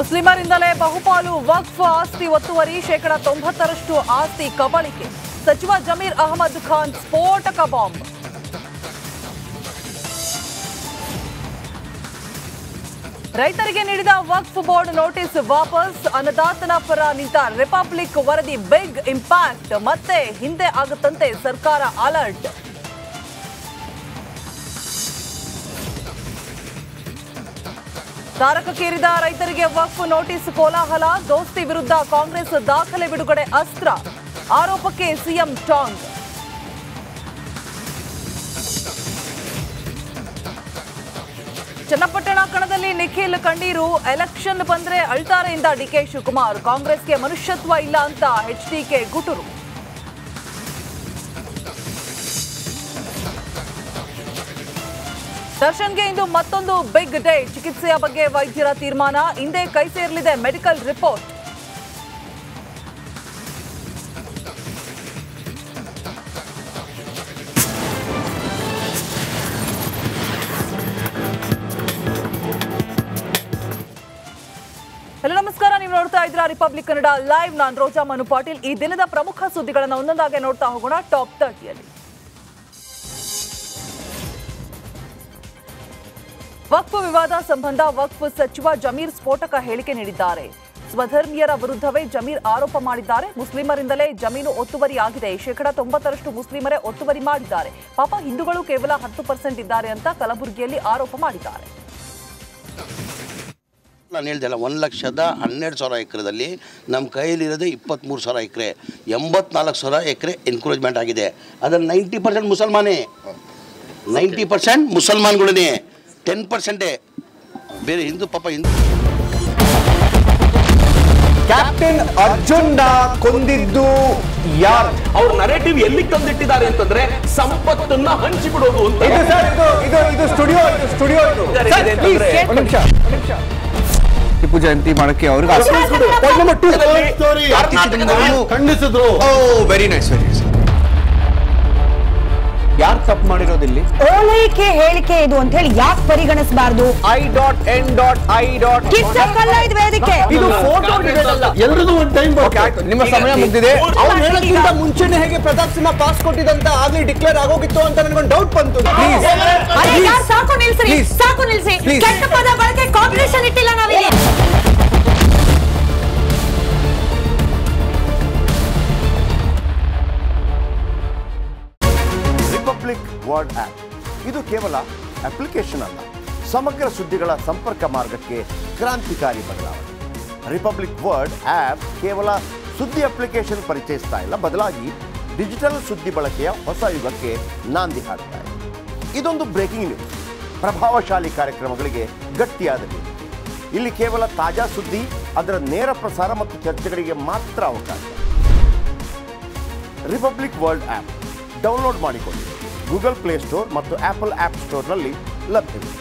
ಮುಸ್ಲಿಮರಿಂದಲೇ ಬಹುಪಾಲು ವಕ್ಫ್ ಆಸ್ತಿ ಒತ್ತುವರಿ ಶೇಕಡ ತೊಂಬತ್ತರಷ್ಟು ಆಸ್ತಿ ಕಬಳಿಕೆ ಸಚಿವ ಜಮೀರ್ ಅಹಮದ್ ಖಾನ್ ಸ್ಫೋಟಕ ಬಾಂಬ್ ರೈತರಿಗೆ ನೀಡಿದ ವಕ್ಫ್ ಬೋರ್ಡ್ ನೋಟಿಸ್ ವಾಪಸ್ ಅನ್ನದಾತನ ಪರ ನಿಂತ ರಿಪಬ್ಲಿಕ್ ವರದಿ ಬಿಗ್ ಇಂಪ್ಯಾಕ್ಟ್ ಮತ್ತೆ ಹಿಂದೆ ಆಗುತ್ತಂತೆ ಸರ್ಕಾರ ಅಲರ್ಟ್ ತಾರಕಕ್ಕೇರಿದ ರೈತರಿಗೆ ವಕ್ಫ್ ನೋಟಿಸ್ ಕೋಲಾಹಲ ದೋಸ್ತಿ ವಿರುದ್ಧ ಕಾಂಗ್ರೆಸ್ ದಾಖಲೆ ಬಿಡುಗಡೆ ಅಸ್ತ್ರ ಆರೋಪಕ್ಕೆ ಸಿಎಂ ಟಾಂಗ್ ಚನ್ನಪಟ್ಟಣ ಕಣದಲ್ಲಿ ನಿಖಿಲ್ ಕಂಡೀರು ಎಲೆಕ್ಷನ್ ಬಂದ್ರೆ ಅಳ್ತಾರೆಯಿಂದ ಡಿಕೆ ಶಿವಕುಮಾರ್ ಕಾಂಗ್ರೆಸ್ಗೆ ಮನುಷ್ಯತ್ವ ಇಲ್ಲ ಅಂತ ಎಚ್ಡಿಕೆ ಗುಟುರು ದರ್ಶನ್ಗೆ ಇಂದು ಮತ್ತೊಂದು ಬಿಗ್ ಡೇ ಚಿಕಿತ್ಸೆಯ ಬಗ್ಗೆ ವೈದ್ಯರ ತೀರ್ಮಾನ ಹಿಂದೆ ಕೈ ಸೇರಲಿದೆ ಮೆಡಿಕಲ್ ರಿಪೋರ್ಟ್ ಹಲೋ ನಮಸ್ಕಾರ ನೀವು ನೋಡ್ತಾ ಇದ್ರ ರಿಪಬ್ಲಿಕ್ ಕನ್ನಡ ಲೈವ್ ನಾನು ರೋಜಾ ಮನು ಪಾಟೀಲ್ ಈ ದಿನದ ಪ್ರಮುಖ ಸುದ್ದಿಗಳನ್ನು ಒಂದೊಂದಾಗೆ ನೋಡ್ತಾ ಹೋಗೋಣ ಟಾಪ್ ತರ್ಟಿಯಲ್ಲಿ ವಕ್ಫ್ ವಿವಾದ ಸಂಬಂಧ ವಕ್ಫ್ ಸಚಿವ ಜಮೀರ್ ಸ್ಫೋಟಕ ಹೇಳಿಕೆ ನೀಡಿದ್ದಾರೆ ಸ್ವಧರ್ಮೀಯರ ವಿರುದ್ಧವೇ ಜಮೀರ್ ಆರೋಪ ಮಾಡಿದ್ದಾರೆ ಮುಸ್ಲಿಮರಿಂದಲೇ ಜಮೀನು ಒತ್ತುವರಿ ಆಗಿದೆ ಶೇಕಡ ತೊಂಬತ್ತರಷ್ಟು ಮುಸ್ಲಿಮರೇ ಒತ್ತುವರಿ ಮಾಡಿದ್ದಾರೆ ಪಾಪ ಹಿಂದೂಗಳು ಕೇವಲ ಹತ್ತು ಪರ್ಸೆಂಟ್ ಇದ್ದಾರೆ ಅಂತ ಕಲಬುರಗಿಯಲ್ಲಿ ಆರೋಪ ಮಾಡಿದ್ದಾರೆ ನಾನು ಹೇಳ್ದಲ್ಲ ಒಂದು ಲಕ್ಷದ ಹನ್ನೆರಡು ಸಾವಿರ ಎಕರೆದಲ್ಲಿ ನಮ್ಮ ಕೈಯಲ್ಲಿರೋದೇ ಇಪ್ಪತ್ತ್ಮೂರು ಸಾವಿರ ಎಕರೆ ಎಂಬತ್ನಾಲ್ಕು ಸಾವಿರ ಎಕರೆ ಎನ್ಕರೇಜ್ಮೆಂಟ್ ಆಗಿದೆ ಅದರಲ್ಲಿ ನೈಂಟಿ ಪರ್ಸೆಂಟ್ ಮುಸಲ್ಮಾನೇ ನೈಂಟಿ ಪರ್ಸೆಂಟ್ ಮುಸಲ್ಮಾನ್ಗಳೇ ಟೆನ್ ಪರ್ಸೆಂಟೇ ಬೇರೆ ಹಿಂದೂ ಪಾಪ ಹಿಂದೂ ಕ್ಯಾಪ್ಟನ್ ಅರ್ಜುನ್ನ ಕೊಂದಿದ್ದು ಯಾರು ಅವ್ರ ನರೇಟಿವ್ ಎಲ್ಲಿ ತಂದಿಟ್ಟಿದ್ದಾರೆ ಅಂತಂದ್ರೆ ಸಂಪತ್ತನ್ನ ಹಂಚಿಬಿಡೋದು ಅಂತ ಇದು ಸರ್ ಇದು ಇದು ಇದು ಸ್ಟುಡಿಯೋ ಇದು ಸ್ಟುಡಿಯೋ ಇದು ಇದ್ದಾರೆ, ಸರ್, ಇದೆ please, ಅಂತಂದ್ರೆ- ಒಂದ್ ನಿಮಿಷ ಒಂದ್ ನಿಮಿಷ ಟಿಪ್ಪು ಜಯಂತಿ ಮಾಡಕ್ಕೆ ಅವ್ರಿಗೆ ಖಂಡಿಸಿದ್ರು ವೆರಿ ನೈಸ್ ವೆರಿ ನೈಸ್ ಯಾರು ತಪ್ಪು ಮಾಡಿರೋದಿಲ್ಲಿ ಓಲೈಕೆ ಹೇಳಿಕೆ ಇದು ಅಂತ ಹೇಳಿ ಯಾಕೆ ಪರಿಗಣಿಸಬಾರ್ದು I dot N dot I dot ಕಿಚ್ಚಕ್ಕಲ್ಲ ಇದು ವೇದಿಕೆ ಇದು ಫೋಟೋ ಎಲ್ರಿಗೂ ಒಂದು ಟೈಮ್ ನಿಮ್ಮ ಸಮಯ ಮುಗ್ದಿದೆ ಮೂರು ಅವ್ರು ಮಾತಿಗೆ ಹೇಳಕ್ಕಿಂತ ಈಗ- ಮುಂಚೆನೆ ಹೇಗೆ ಪ್ರತಾಪ್ ಸಿಂಹ ಪಾಸ್ ಕೊಟ್ಟಿದಂತ ಆಗ್ಲಿ ಡಿಕ್ಲೇರ್ ಆಗೋಗಿತ್ತು ಅಂತ ನನಗೊಂದು ಡೌಟ್ ಬಂತು ಪ್ಲೀಸ್ ಅರೆ ಯಾರ್ ಸಾಕು ನಿಲ್ಸ್ರಿ Please. ಸಾಕು ನಿಲ್ಸಿ Please. ಕೆಟ್ಟ ಪದ ಬಳಕೆ ಕಾಂಪಿಟೇಷನ್ ಇಟ್ಟಿಲ್ಲ ನಾವಿಲ್ಲಿ ರಿಪಬ್ಲಿಕ್ ವರ್ಡ್ ಆ್ಯಪ್ ಇದು ಕೇವಲ ಅಪ್ಲಿಕೇಶನ್ ಅಲ್ಲ ಸಮಗ್ರ ಸುದ್ದಿಗಳ ಸಂಪರ್ಕ ಮಾರ್ಗಕ್ಕೆ ಕ್ರಾಂತಿಕಾರಿ ಬದಲಾವಣೆ ರಿಪಬ್ಲಿಕ್ ವರ್ಡ್ ಆ್ಯಪ್ ಕೇವಲ ಸುದ್ದಿ ಅಪ್ಲಿಕೇಶನ್ ಪರಿಚಯಿಸ್ತಾ ಇಲ್ಲ ಬದಲಾಗಿ ಡಿಜಿಟಲ್ ಸುದ್ದಿ ಬಳಕೆಯ ಹೊಸ ಯುಗಕ್ಕೆ ನಾಂದಿ ಹಾಡ್ತಾ ಇದೆ ಇದೊಂದು ಬ್ರೇಕಿಂಗ್ ನ್ಯೂಸ್ ಪ್ರಭಾವಶಾಲಿ ಕಾರ್ಯಕ್ರಮಗಳಿಗೆ ಗಟ್ಟಿಯಾದ ವೇದಿಕೆ. ಇಲ್ಲಿ ಕೇವಲ ತಾಜಾ ಸುದ್ದಿ ಅದರ ನೇರ ಪ್ರಸಾರ ಮತ್ತು ಚರ್ಚೆಗಳಿಗೆ ಮಾತ್ರ ಅವಕಾಶ ರಿಪಬ್ಲಿಕ್ ವರ್ಲ್ಡ್ ಆ್ಯಪ್ ಡೌನ್ಲೋಡ್ ಮಾಡಿಕೊಳ್ಳಿ ಗೂಗಲ್ ಪ್ಲೇಸ್ಟೋರ್ ಮತ್ತು ಆಪಲ್ ಆ್ಯಪ್ ಸ್ಟೋರ್ನಲ್ಲಿ ಲಭ್ಯವಿದೆ